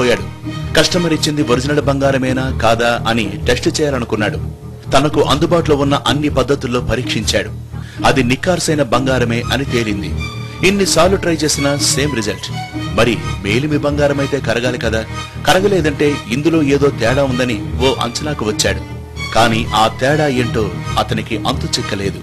ఆశ్చర్యపోయాడు కస్టమర్ ఇచ్చింది ఒరిజినల్ బంగారమేనా కాదా అని టెస్ట్ చేయాలనుకున్నాడు తనకు అందుబాటులో ఉన్న అన్ని పద్ధతుల్లో పరీక్షించాడు అది నిక్కార్సైన బంగారమే అని తేలింది ఇన్నిసార్లు ట్రై చేసినా సేమ్ రిజల్ట్ మరి మేలిమి బంగారం అయితే కరగాలి కదా కరగలేదంటే ఇందులో ఏదో తేడా ఉందని ఓ అంచనాకు వచ్చాడు కానీ ఆ తేడా ఏంటో అతనికి అంతు చిక్కలేదు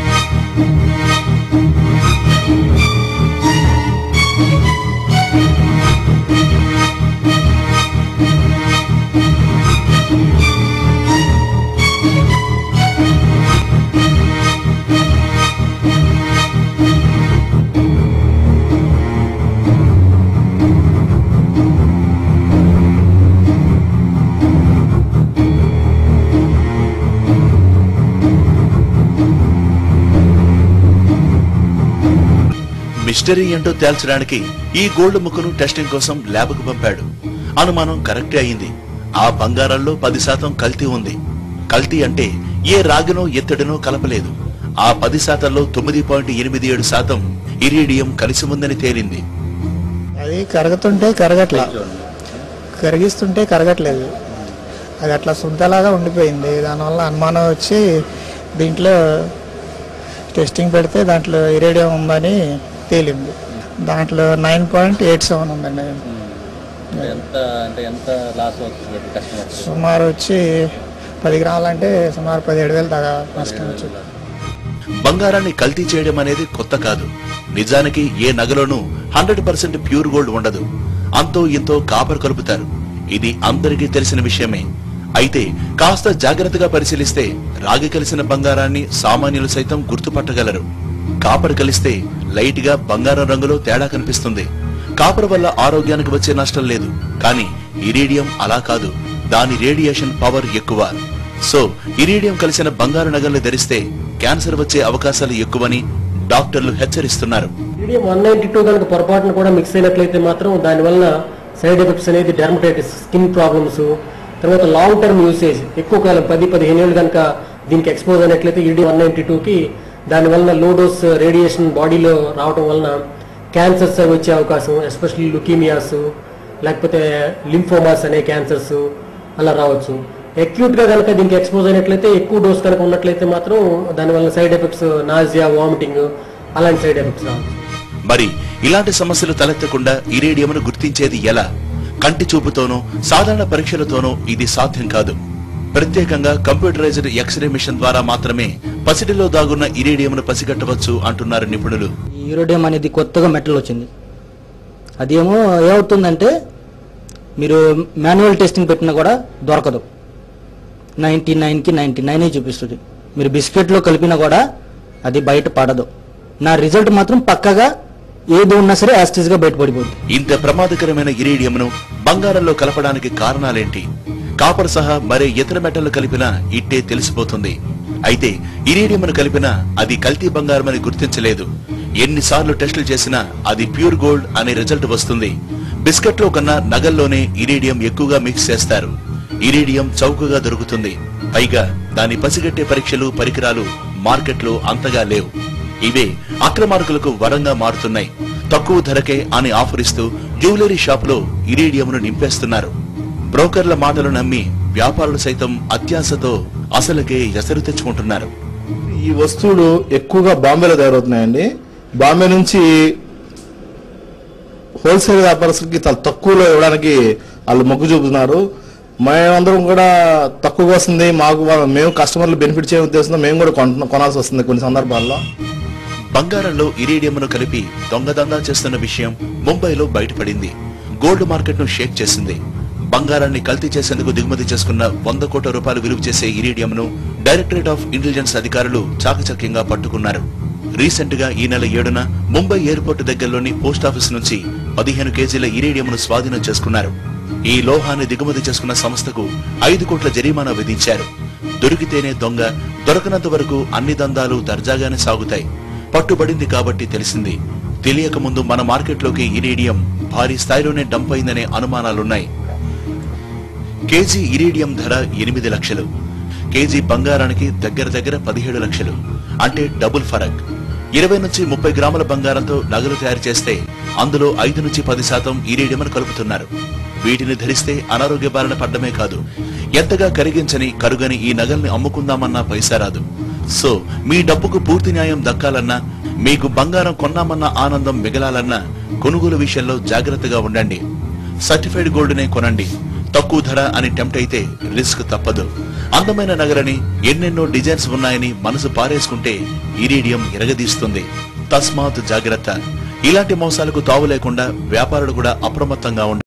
మిస్టరీ ఏంటో తేల్చడానికి ఈ గోల్డ్ ముక్కను టెస్టింగ్ కోసం ల్యాబ్కు పంపాడు అనుమానం కరెక్టే అయింది ఆ బంగారంలో పది శాతం కల్తీ ఉంది కల్తీ అంటే ఏ రాగినో ఎత్తడినో కలపలేదు ఆ పది శాతంలో తొమ్మిది పాయింట్ ఎనిమిది ఏడు శాతం ఇరీడియం కలిసి ఉందని తేలింది అది కరుగుతుంటే కరగట్లా కరిగిస్తుంటే కరగట్లేదు అది అట్లా సుంతలాగా ఉండిపోయింది దానివల్ల అనుమానం వచ్చి దీంట్లో టెస్టింగ్ పెడితే దాంట్లో ఇరేడియం ఉందని తేలింది దాంట్లో నైన్ పాయింట్ ఎయిట్ సెవెన్ ఉందండి ఎంత అంటే ఎంత లాస్ అవుతుంది కస్టమర్ సుమారు వచ్చి పది గ్రాములంటే సుమారు పదిహేడు వేలు దాకా నష్టం వచ్చింది బంగారాన్ని కల్తీ చేయడం అనేది కొత్త కాదు నిజానికి ఏ నగలోనూ హండ్రెడ్ పర్సెంట్ ప్యూర్ గోల్డ్ ఉండదు అంతో ఇంతో కాపర్ కలుపుతారు ఇది అందరికీ తెలిసిన విషయమే అయితే కాస్త జాగ్రత్తగా పరిశీలిస్తే రాగి కలిసిన బంగారాన్ని సామాన్యులు సైతం గుర్తుపట్టగలరు కాపర్ కలిస్తే లైట్ గా బంగారం రంగులో తేడా కనిపిస్తుంది కాపర్ వల్ల ఆరోగ్యానికి వచ్చే నష్టం లేదు కానీ ఇరీడియం అలా కాదు దాని రేడియేషన్ పవర్ ఎక్కువ సో ఇరీడియం కలిసిన బంగారు నగల్ని ధరిస్తే క్యాన్సర్ వచ్చే అవకాశాలు ఎక్కువని డాక్టర్లు హెచ్చరిస్తున్నారు మీడియం వన్ నైన్టీ టూ కనుక పొరపాటున కూడా మిక్స్ అయినట్లయితే మాత్రం దానివల్ల సైడ్ ఎఫెక్ట్స్ అనేది డెర్మటైటిస్ స్కిన్ ప్రాబ్లమ్స్ తర్వాత లాంగ్ టర్మ్ యూసేజ్ ఎక్కువ కాలం పది పదిహేను ఏళ్ళు కనుక దీనికి ఎక్స్పోజ్ అయినట్లయితే ఈడీ వన్ నైన్టీ టూకి దానివల్ల లో డోస్ రేడియేషన్ బాడీలో రావడం వలన క్యాన్సర్స్ అవి వచ్చే అవకాశం ఎస్పెషల్లీ లుకీమియాస్ లేకపోతే లింఫోమాస్ అనే క్యాన్సర్స్ అలా రావచ్చు అక్యూట్ గా కనుక దీనికి ఎక్స్పోజ్ అయినట్లయితే ఎక్కువ డోస్ కనుక ఉన్నట్లయితే మాత్రం దానివల్ల సైడ్ ఎఫెక్ట్స్ నాజియా వామిటింగ్ అలాంటి సైడ్ ఎఫెక్ట్స్ రావచ్చు మరి ఇలాంటి సమస్యలు తలెత్తకుండా ఇరేడియంను గుర్తించేది ఎలా కంటి చూపుతోనో సాధారణ పరీక్షలతోనో ఇది సాధ్యం కాదు ప్రత్యేకంగా కంప్యూటరైజ్డ్ ఎక్స్రే మిషన్ ద్వారా మాత్రమే పసిడిలో దాగున్న ఇరేడియంను పసిగట్టవచ్చు అంటున్నారు నిపుణులు ఈ యూరోడియం అనేది కొత్తగా మెటల్ వచ్చింది అదేమో ఏమవుతుందంటే మీరు మాన్యువల్ టెస్టింగ్ పెట్టినా కూడా దొరకదు నైంటీ నైన్కి నైంటీ నైనే చూపిస్తుంది మీరు బిస్కెట్లో కలిపినా కూడా అది బయట పడదు నా రిజల్ట్ మాత్రం పక్కగా ఏది ఉన్నా సరే యాస్టిస్గా బయటపడిపోతుంది ఇంత ప్రమాదకరమైన ఇరేడియంను బంగారంలో కలపడానికి కారణాలేంటి కాపర్ సహా మరే ఇతర మెటల్ కలిపినా ఇట్టే తెలిసిపోతుంది అయితే ఇరేడియంను కలిపినా అది కల్తీ బంగారమని గుర్తించలేదు ఎన్నిసార్లు టెస్టులు చేసినా అది ప్యూర్ గోల్డ్ అనే రిజల్ట్ వస్తుంది బిస్కెట్లో కన్నా నగల్లోనే ఇరేడియం ఎక్కువగా మిక్స్ చేస్తారు ఇరేడియం చౌకగా దొరుకుతుంది పైగా దాని పసిగట్టే పరీక్షలు పరికరాలు మార్కెట్లో అంతగా లేవు ఇవే అక్రమార్కులకు వరంగా మారుతున్నాయి తక్కువ ధరకే అని ఆఫర్ ఇస్తూ జ్యువెలరీ షాపులో ఇరీడియంను నింపేస్తున్నారు బ్రోకర్ల మాటలు నమ్మి వ్యాపారులు సైతం అత్యాశతో అసలుకే ఎసరు తెచ్చుకుంటున్నారు ఈ వస్తువులు ఎక్కువగా బాంబేలో తయారవుతున్నాయండి బాంబే నుంచి హోల్సేల్ వ్యాపారస్తులకి చాలా తక్కువలో ఇవ్వడానికి వాళ్ళు మొగ్గు చూపుతున్నారు మేమందరం కూడా తక్కువగా వస్తుంది మాకు వా- మేము కస్టమర్లు బెనిఫిట్ చేయ ఉద్దేశంతో మేము కూడా కొన- కొనాల్సి వస్తుంది కొన్ని సందర్భాల్లో బంగారంలో ఇరీడియంను కలిపి దొంగదందా చేస్తున్న విషయం ముంబైలో బయటపడింది గోల్డ్ మార్కెట్ ను షేక్ చేసింది బంగారాన్ని కల్తీ చేసేందుకు దిగుమతి చేసుకున్న వంద కోట్ల రూపాయలు విలువ చేసే ఇరీడియంను డైరెక్టరేట్ ఆఫ్ ఇంటెలిజెన్స్ అధికారులు చాకచక్యంగా పట్టుకున్నారు రీసెంట్ గా ఈ నెల ఏడున ముంబై ఎయిర్పోర్ట్ దగ్గరలోని పోస్ట్ ఆఫీస్ నుంచి పదిహేను కేజీల ఇరీడియంను స్వాధీనం చేసుకున్నారు ఈ లోహాన్ని దిగుమతి చేసుకున్న సంస్థకు ఐదు కోట్ల జరిమానా విధించారు దొరికితేనే దొంగ దొరకనంత వరకు అన్ని దందాలు దర్జాగానే సాగుతాయి పట్టుబడింది కాబట్టి తెలిసింది తెలియక ముందు మన మార్కెట్లోకి ఇరీడియం భారీ స్థాయిలోనే డంప్ అయిందనే అనుమానాలున్నాయి కేజీ ఇరీడియం ధర ఎనిమిది లక్షలు కేజీ బంగారానికి దగ్గర దగ్గర పదిహేడు లక్షలు అంటే డబుల్ ఫరక్ ఇరవై నుంచి ముప్పై గ్రాముల బంగారంతో నగలు తయారు చేస్తే అందులో ఐదు నుంచి పది శాతం ఇరీడియం కలుపుతున్నారు వీటిని ధరిస్తే అనారోగ్య బారిన పడ్డమే కాదు ఎంతగా కరిగించని కరుగని ఈ నగల్ని అమ్ముకుందామన్నా పైసా రాదు సో మీ డబ్బుకు పూర్తి న్యాయం దక్కాలన్నా మీకు బంగారం కొన్నామన్న ఆనందం మిగలాలన్నా కొనుగోలు విషయంలో జాగ్రత్తగా ఉండండి సర్టిఫైడ్ గోల్డ్నే కొనండి తక్కువ ధర అని టెంప్ట్ అయితే రిస్క్ తప్పదు అందమైన నగరని ఎన్నెన్నో డిజైన్స్ ఉన్నాయని మనసు పారేసుకుంటే ఇరీడియం ఎరగదీస్తుంది తస్మాత్ జాగ్రత్త ఇలాంటి మోసాలకు తావు లేకుండా వ్యాపారులు కూడా అప్రమత్తంగా ఉండాలి